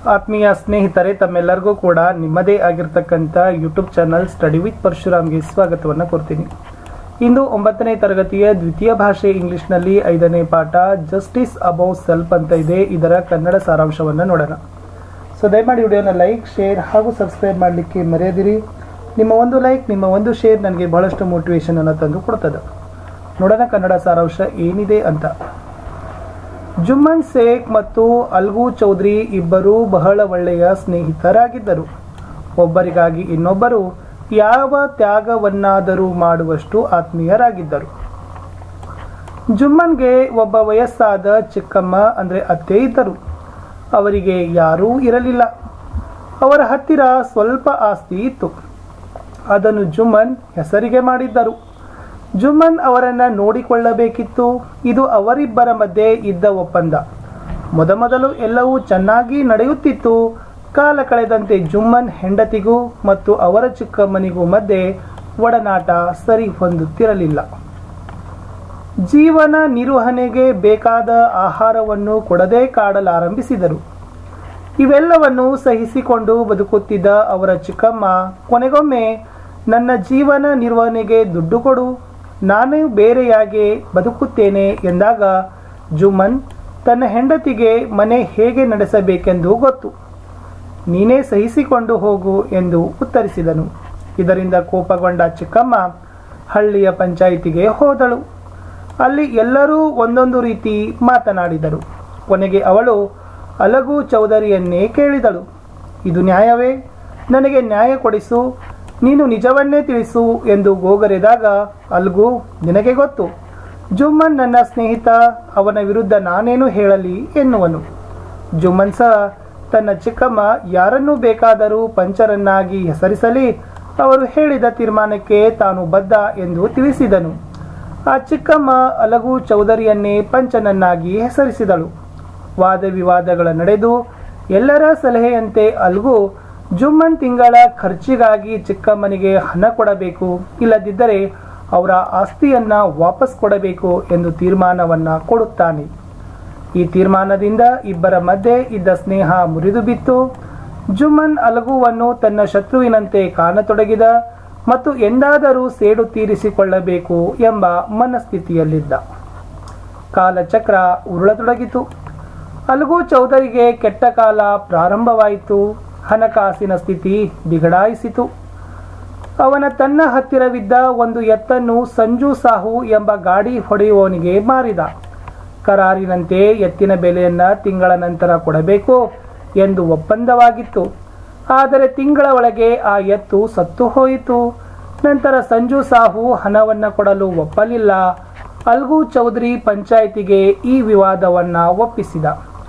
ಆತ್ಮೀಯ ಸ್ನೇಹಿತರೆ ತಮ್ಮೆಲ್ಲರಿಗೂ ಕೂಡ ನಿಮ್ಮದೇ ಆಗಿರ್ತಕ್ಕಂಥ ಯೂಟ್ಯೂಬ್ ಚಾನಲ್ ಸ್ಟಡಿ ವಿತ್ ಪರಶುರಾಮ್ಗೆ ಸ್ವಾಗತವನ್ನು ಕೊಡ್ತೀನಿ ಇಂದು ಒಂಬತ್ತನೇ ತರಗತಿಯ ದ್ವಿತೀಯ ಭಾಷೆ ಇಂಗ್ಲಿಷ್ನಲ್ಲಿ ಐದನೇ ಪಾಠ ಜಸ್ಟಿಸ್ ಅಬೌವ್ ಸೆಲ್ಫ್ ಅಂತ ಇದೆ ಇದರ ಕನ್ನಡ ಸಾರಾಂಶವನ್ನು ನೋಡೋಣ ಸೊ ದಯಮಾಡಿ ವಿಡಿಯೋನ ಲೈಕ್ ಶೇರ್ ಹಾಗೂ ಸಬ್ಸ್ಕ್ರೈಬ್ ಮಾಡಲಿಕ್ಕೆ ಮರೆಯದಿರಿ ನಿಮ್ಮ ಒಂದು ಲೈಕ್ ನಿಮ್ಮ ಒಂದು ಶೇರ್ ನನಗೆ ಬಹಳಷ್ಟು ಮೋಟಿವೇಶನ್ ಅನ್ನು ತಂದು ಕೊಡ್ತದೆ ನೋಡೋಣ ಕನ್ನಡ ಸಾರಾಂಶ ಏನಿದೆ ಅಂತ ಜುಮ್ಮನ್ ಶೇಖ್ ಮತ್ತು ಅಲ್ಗು ಚೌಧರಿ ಇಬ್ಬರು ಬಹಳ ಒಳ್ಳೆಯ ಸ್ನೇಹಿತರಾಗಿದ್ದರು ಒಬ್ಬರಿಗಾಗಿ ಇನ್ನೊಬ್ಬರು ಯಾವ ತ್ಯಾಗವನ್ನಾದರೂ ಮಾಡುವಷ್ಟು ಆತ್ಮೀಯರಾಗಿದ್ದರು ಜುಮ್ಮನ್ಗೆ ಒಬ್ಬ ವಯಸ್ಸಾದ ಚಿಕ್ಕಮ್ಮ ಅಂದರೆ ಅತ್ತೆ ಇದ್ದರು ಅವರಿಗೆ ಯಾರೂ ಇರಲಿಲ್ಲ ಅವರ ಹತ್ತಿರ ಸ್ವಲ್ಪ ಆಸ್ತಿ ಇತ್ತು ಅದನ್ನು ಜುಮ್ಮನ್ ಹೆಸರಿಗೆ ಮಾಡಿದ್ದರು ಜುಮ್ಮನ್ ಅವರನ್ನು ನೋಡಿಕೊಳ್ಳಬೇಕಿತ್ತು ಇದು ಅವರಿಬ್ಬರ ಮಧ್ಯೆ ಇದ್ದ ಒಪ್ಪಂದ ಮೊದಮೊದಲು ಎಲ್ಲವೂ ಚೆನ್ನಾಗಿ ನಡೆಯುತ್ತಿತ್ತು ಕಾಲ ಕಳೆದಂತೆ ಜುಮ್ಮನ್ ಹೆಂಡತಿಗೂ ಮತ್ತು ಅವರ ಚಿಕ್ಕಮ್ಮನಿಗೂ ಮಧ್ಯೆ ಒಡನಾಟ ಸರಿ ಹೊಂದುತ್ತಿರಲಿಲ್ಲ ಜೀವನ ನಿರ್ವಹಣೆಗೆ ಬೇಕಾದ ಆಹಾರವನ್ನು ಕೊಡದೇ ಕಾಡಲಾರಂಭಿಸಿದರು ಇವೆಲ್ಲವನ್ನು ಸಹಿಸಿಕೊಂಡು ಬದುಕುತ್ತಿದ್ದ ಅವರ ಚಿಕ್ಕಮ್ಮ ಕೊನೆಗೊಮ್ಮೆ ನನ್ನ ಜೀವನ ನಿರ್ವಹಣೆಗೆ ದುಡ್ಡು ಕೊಡು ನಾನು ಬೇರೆಯಾಗಿ ಬದುಕುತ್ತೇನೆ ಎಂದಾಗ ಜುಮ್ಮನ್ ತನ್ನ ಹೆಂಡತಿಗೆ ಮನೆ ಹೇಗೆ ನಡೆಸಬೇಕೆಂದು ಗೊತ್ತು ನೀನೇ ಸಹಿಸಿಕೊಂಡು ಹೋಗು ಎಂದು ಉತ್ತರಿಸಿದನು ಇದರಿಂದ ಕೋಪಗೊಂಡ ಚಿಕ್ಕಮ್ಮ ಹಳ್ಳಿಯ ಪಂಚಾಯಿತಿಗೆ ಹೋದಳು ಅಲ್ಲಿ ಎಲ್ಲರೂ ಒಂದೊಂದು ರೀತಿ ಮಾತನಾಡಿದರು ಕೊನೆಗೆ ಅವಳು ಅಲಗು ಚೌಧರಿಯನ್ನೇ ಕೇಳಿದಳು ಇದು ನ್ಯಾಯವೇ ನನಗೆ ನ್ಯಾಯ ಕೊಡಿಸು ನೀನು ನಿಜವನ್ನೇ ತಿಳಿಸು ಎಂದು ಗೋಗರೆದಾಗ ಅಲ್ಗು ನಿನಗೆ ಗೊತ್ತು ಜುಮ್ಮನ್ ನನ್ನ ಸ್ನೇಹಿತ ಅವನ ವಿರುದ್ಧ ನಾನೇನು ಹೇಳಲಿ ಎನ್ನುವನು ಜುಮ್ಮನ್ ಸಹ ತನ್ನ ಚಿಕ್ಕಮ್ಮ ಯಾರನ್ನೂ ಬೇಕಾದರೂ ಪಂಚರನ್ನಾಗಿ ಹೆಸರಿಸಲಿ ಅವರು ಹೇಳಿದ ತೀರ್ಮಾನಕ್ಕೆ ತಾನು ಬದ್ಧ ಎಂದು ತಿಳಿಸಿದನು ಆ ಚಿಕ್ಕಮ್ಮ ಅಲಗು ಚೌಧರಿಯನ್ನೇ ಪಂಚನನ್ನಾಗಿ ಹೆಸರಿಸಿದಳು ವಾದ ವಿವಾದಗಳ ನಡೆದು ಎಲ್ಲರ ಸಲಹೆಯಂತೆ ಅಲ್ಗು ಜುಮ್ಮನ್ ತಿಂಗಳ ಖರ್ಚಿಗಾಗಿ ಚಿಕ್ಕಮ್ಮನಿಗೆ ಹಣ ಕೊಡಬೇಕು ಇಲ್ಲದಿದ್ದರೆ ಅವರ ಆಸ್ತಿಯನ್ನ ವಾಪಸ್ ಕೊಡಬೇಕು ಎಂದು ತೀರ್ಮಾನವನ್ನ ಕೊಡುತ್ತಾನೆ ಈ ತೀರ್ಮಾನದಿಂದ ಇಬ್ಬರ ಮಧ್ಯೆ ಇದ್ದ ಸ್ನೇಹ ಮುರಿದು ಬಿತ್ತು ಜುಮ್ಮನ್ ಅಲಗುವನ್ನು ತನ್ನ ಶತ್ರುವಿನಂತೆ ಕಾಣತೊಡಗಿದ ಮತ್ತು ಎಂದಾದರೂ ಸೇಡು ತೀರಿಸಿಕೊಳ್ಳಬೇಕು ಎಂಬ ಮನಸ್ಥಿತಿಯಲ್ಲಿದ್ದ ಕಾಲಚಕ್ರ ಉರುಳತೊಡಗಿತು ಅಲಗು ಚೌಧರಿಗೆ ಕೆಟ್ಟ ಕಾಲ ಪ್ರಾರಂಭವಾಯಿತು ಹಣಕಾಸಿನ ಸ್ಥಿತಿ ಬಿಗಡಾಯಿಸಿತು ಅವನ ತನ್ನ ಹತ್ತಿರವಿದ್ದ ಒಂದು ಎತ್ತನ್ನು ಸಂಜು ಸಾಹು ಎಂಬ ಗಾಡಿ ಹೊಡೆಯುವವನಿಗೆ ಮಾರಿದ ಕರಾರಿನಂತೆ ಎತ್ತಿನ ಬೆಲೆಯನ್ನ ತಿಂಗಳ ನಂತರ ಕೊಡಬೇಕು ಎಂದು ಒಪ್ಪಂದವಾಗಿತ್ತು ಆದರೆ ತಿಂಗಳ ಒಳಗೆ ಆ ಎತ್ತು ಸತ್ತು ಹೋಯಿತು ನಂತರ ಸಂಜು ಸಾಹು ಹಣವನ್ನು ಕೊಡಲು ಒಪ್ಪಲಿಲ್ಲ ಅಲ್ಗು ಚೌಧರಿ ಪಂಚಾಯಿತಿಗೆ ಈ ವಿವಾದವನ್ನ ಒಪ್ಪಿಸಿದ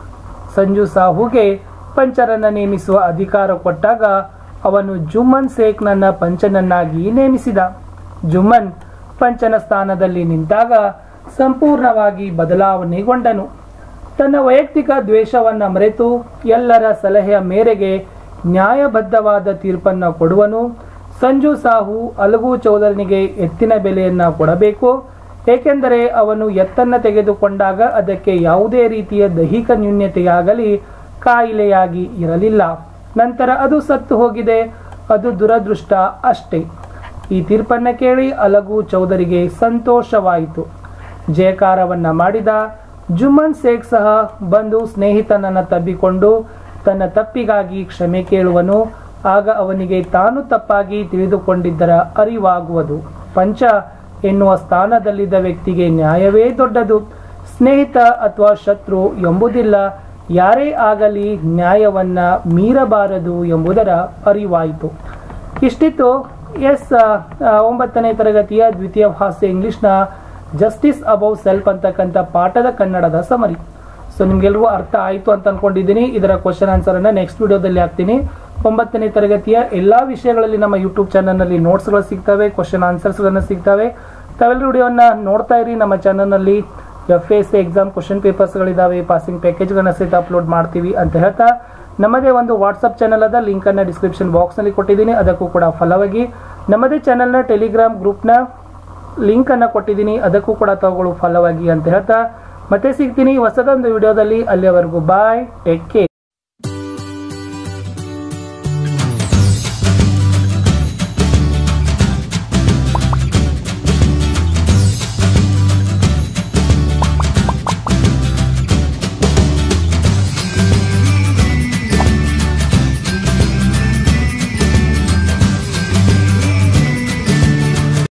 ಸಂಜು ಸಾಹುಗೆ ಪಂಚರನ್ನ ನೇಮಿಸುವ ಅಧಿಕಾರ ಕೊಟ್ಟಾಗ ಅವನು ಜುಮ್ಮನ್ ಶೇಖ್ನನ್ನ ಪಂಚನನ್ನಾಗಿ ನೇಮಿಸಿದ ಜುಮ್ಮನ್ ಪಂಚನ ಸ್ಥಾನದಲ್ಲಿ ನಿಂತಾಗ ಸಂಪೂರ್ಣವಾಗಿ ಬದಲಾವಣೆಗೊಂಡನು ತನ್ನ ವೈಯಕ್ತಿಕ ದ್ವೇಷವನ್ನ ಮರೆತು ಎಲ್ಲರ ಸಲಹೆಯ ಮೇರೆಗೆ ನ್ಯಾಯಬದ್ಧವಾದ ತೀರ್ಪನ್ನು ಕೊಡುವನು ಸಂಜು ಸಾಹು ಅಲಗು ಚೌಧರನಿಗೆ ಎತ್ತಿನ ಬೆಲೆಯನ್ನ ಕೊಡಬೇಕು ಏಕೆಂದರೆ ಅವನು ಎತ್ತನ್ನು ತೆಗೆದುಕೊಂಡಾಗ ಅದಕ್ಕೆ ಯಾವುದೇ ರೀತಿಯ ದೈಹಿಕ ನ್ಯೂನ್ಯತೆಯಾಗಲಿ ಕಾಯಿಲೆಯಾಗಿ ಇರಲಿಲ್ಲ ನಂತರ ಅದು ಸತ್ತು ಹೋಗಿದೆ ಅದು ದುರದೃಷ್ಟ ಅಷ್ಟೇ ಈ ತೀರ್ಪನ್ನ ಕೇಳಿ ಅಲಗು ಚೌಧರಿಗೆ ಸಂತೋಷವಾಯಿತು ಜಯಕಾರವನ್ನ ಮಾಡಿದ ಜುಮ್ಮನ್ ಶೇಖ್ ಸಹ ಬಂದು ಸ್ನೇಹಿತನನ್ನ ತಬ್ಬಿಕೊಂಡು ತನ್ನ ತಪ್ಪಿಗಾಗಿ ಕ್ಷಮೆ ಕೇಳುವನು ಆಗ ಅವನಿಗೆ ತಾನು ತಪ್ಪಾಗಿ ತಿಳಿದುಕೊಂಡಿದ್ದರ ಅರಿವಾಗುವುದು ಪಂಚ ಎನ್ನುವ ಸ್ಥಾನದಲ್ಲಿದ್ದ ವ್ಯಕ್ತಿಗೆ ನ್ಯಾಯವೇ ದೊಡ್ಡದು ಸ್ನೇಹಿತ ಅಥವಾ ಶತ್ರು ಎಂಬುದಿಲ್ಲ ಯಾರೇ ಆಗಲಿ ನ್ಯಾಯವನ್ನ ಮೀರಬಾರದು ಎಂಬುದರ ಅರಿವಾಯಿತು ಇಷ್ಟಿತ್ತು ಎಸ್ ಒಂಬತ್ತನೇ ತರಗತಿಯ ದ್ವಿತೀಯ ಭಾಷೆ ಇಂಗ್ಲಿಷ್ನ ಜಸ್ಟಿಸ್ ಅಬೌವ್ ಸೆಲ್ಫ್ ಅಂತಕ್ಕಂಥ ಪಾಠದ ಕನ್ನಡದ ಸಮರಿ ಸೊ ನಿಮ್ಗೆಲ್ರಿಗೂ ಅರ್ಥ ಆಯಿತು ಅಂತ ಅನ್ಕೊಂಡಿದ್ದೀನಿ ಇದರ ಕ್ವಶನ್ ಆನ್ಸರ್ ಅನ್ನ ನೆಕ್ಸ್ಟ್ ವಿಡಿಯೋದಲ್ಲಿ ಹಾಕ್ತೀನಿ ಒಂಬತ್ತನೇ ತರಗತಿಯ ಎಲ್ಲಾ ವಿಷಯಗಳಲ್ಲಿ ನಮ್ಮ ಯೂಟ್ಯೂಬ್ ಚಾನಲ್ನಲ್ಲಿ ನೋಟ್ಸ್ಗಳು ಸಿಗ್ತವೆ ಕ್ವಶನ್ ಆನ್ಸರ್ಸ್ಗಳನ್ನ ಸಿಗ್ತವೆ ತಾವೆಲ್ಲರೂ ವಿಡಿಯೋನ ನೋಡ್ತಾ ಇರಿ ನಮ್ಮ ಚಾನಲ್ನಲ್ಲಿ ಎಫ್ ಎಸ್ ಎಕ್ಸಾಮ್ ಕ್ವಶನ್ ಪೇಪರ್ಸ್ಗಳಿದ್ದಾವೆ ಪಾಸಿಂಗ್ ಪ್ಯಾಕೇಜ್ಗಳನ್ನ ಸಹಿತ ಅಪ್ಲೋಡ್ ಮಾಡ್ತೀವಿ ಅಂತ ಹೇಳ್ತಾ ನಮ್ಮದೇ ಒಂದು ವಾಟ್ಸಪ್ ಚಾನಲ್ ಅದ ಲಿಂಕ್ ಅನ್ನ ಡಿಸ್ಕ್ರಿಪ್ಷನ್ ಬಾಕ್ಸ್ ನಲ್ಲಿ ಕೊಟ್ಟಿದ್ದೀನಿ ಅದಕ್ಕೂ ಕೂಡ ಫಲವಾಗಿ ನಮ್ಮದೇ ಚಾನಲ್ನ ಟೆಲಿಗ್ರಾಮ್ ಗ್ರೂಪ್ನ ಲಿಂಕ್ ಅನ್ನ ಕೊಟ್ಟಿದ್ದೀನಿ ಅದಕ್ಕೂ ಕೂಡ ತಗೊಳ್ಳು ಫಲವಾಗಿ ಅಂತ ಹೇಳ್ತಾ ಮತ್ತೆ ಸಿಗ್ತೀನಿ ಹೊಸದೊಂದು ವಿಡಿಯೋದಲ್ಲಿ ಅಲ್ಲಿಯವರೆಗೂ ಬಾಯ್ ಟೇಕ್ ಕೇರ್